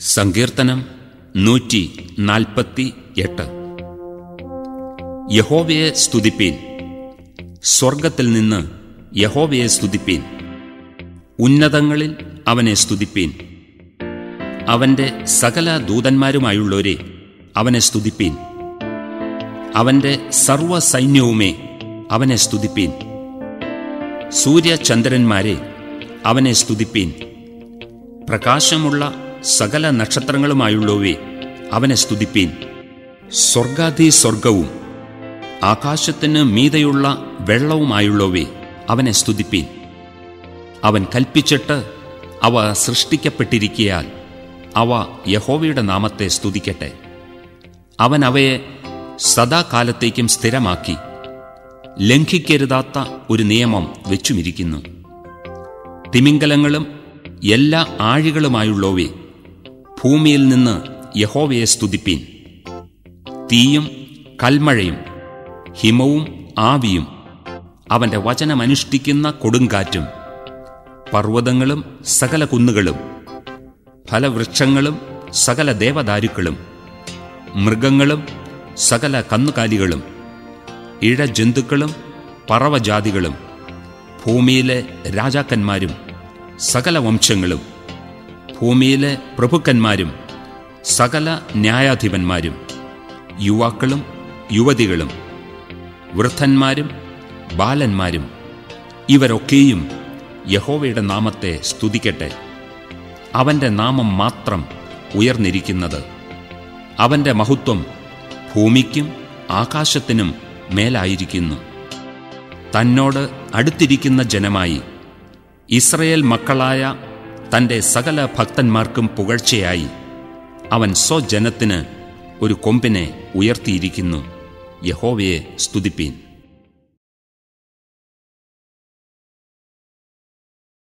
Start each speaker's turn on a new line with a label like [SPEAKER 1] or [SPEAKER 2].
[SPEAKER 1] സങ്കീർത്തനം നൂറ്റി നാൽപ്പത്തി എട്ട് യഹോവയെ സ്തുതിപ്പീൻ സ്വർഗത്തിൽ നിന്ന് യഹോവയെ സ്തുതിപ്പീൻ ഉന്നതങ്ങളിൽ അവനെ സ്തുതിപ്പീൻ അവന്റെ സകല ദൂതന്മാരുമായുള്ളവരെ അവനെ സ്തുതിപ്പീൻ അവന്റെ സർവ സൈന്യവുമേ അവനെ സ്തുതിപ്പീൻ സൂര്യചന്ദ്രന്മാരെ അവനെ സ്തുതിപ്പീൻ പ്രകാശമുള്ള സകല നക്ഷത്രങ്ങളുമായുള്ളവേ അവനെ സ്തുതിപ്പീൻ സ്വർഗാധി സ്വർഗവും ആകാശത്തിന് മീതയുള്ള വെള്ളവുമായുള്ളവേ അവനെ സ്തുതിപ്പീൻ അവൻ കൽപ്പിച്ചിട്ട് അവ സൃഷ്ടിക്കപ്പെട്ടിരിക്കയാൽ അവ യഹോവയുടെ നാമത്തെ സ്തുതിക്കട്ടെ അവൻ അവയെ സദാകാലത്തേക്കും സ്ഥിരമാക്കി ലംഘിക്കരുതാത്ത ഒരു നിയമം വെച്ചുമിരിക്കുന്നു തിമിംഗലങ്ങളും എല്ലാ ആഴികളുമായുള്ളവേ ഭൂമിയിൽ നിന്ന് യഹോവയെ സ്തുതിപ്പീൻ തീയും കൽമഴയും ഹിമവും ആവിയും അവന്റെ വചനമനുഷ്ഠിക്കുന്ന കൊടുങ്കാറ്റും പർവ്വതങ്ങളും സകല കുന്നുകളും ഫലവൃക്ഷങ്ങളും സകല ദേവദാരുക്കളും മൃഗങ്ങളും സകല കന്നുകാലികളും ഇഴജന്തുക്കളും പറവജാതികളും ഭൂമിയിലെ രാജാക്കന്മാരും സകല വംശങ്ങളും ഭൂമിയിലെ പ്രഭുക്കന്മാരും സകല ന്യായാധിപന്മാരും യുവാക്കളും യുവതികളും വൃദ്ധന്മാരും ബാലന്മാരും ഇവരൊക്കെയും യഹോവയുടെ നാമത്തെ സ്തുതിക്കട്ടെ അവന്റെ നാമം മാത്രം ഉയർന്നിരിക്കുന്നത് അവന്റെ മഹത്വം ഭൂമിക്കും ആകാശത്തിനും മേലായിരിക്കുന്നു തന്നോട് അടുത്തിരിക്കുന്ന ജനമായി ഇസ്രയേൽ മക്കളായ തന്റെ സകല ഭക്തന്മാർക്കും പുകഴ്ചയായി അവൻ സ്വജനത്തിന് ഒരു കൊമ്പിനെ ഉയർത്തിയിരിക്കുന്നു യഹോവയെ സ്തുതിപ്പീൻ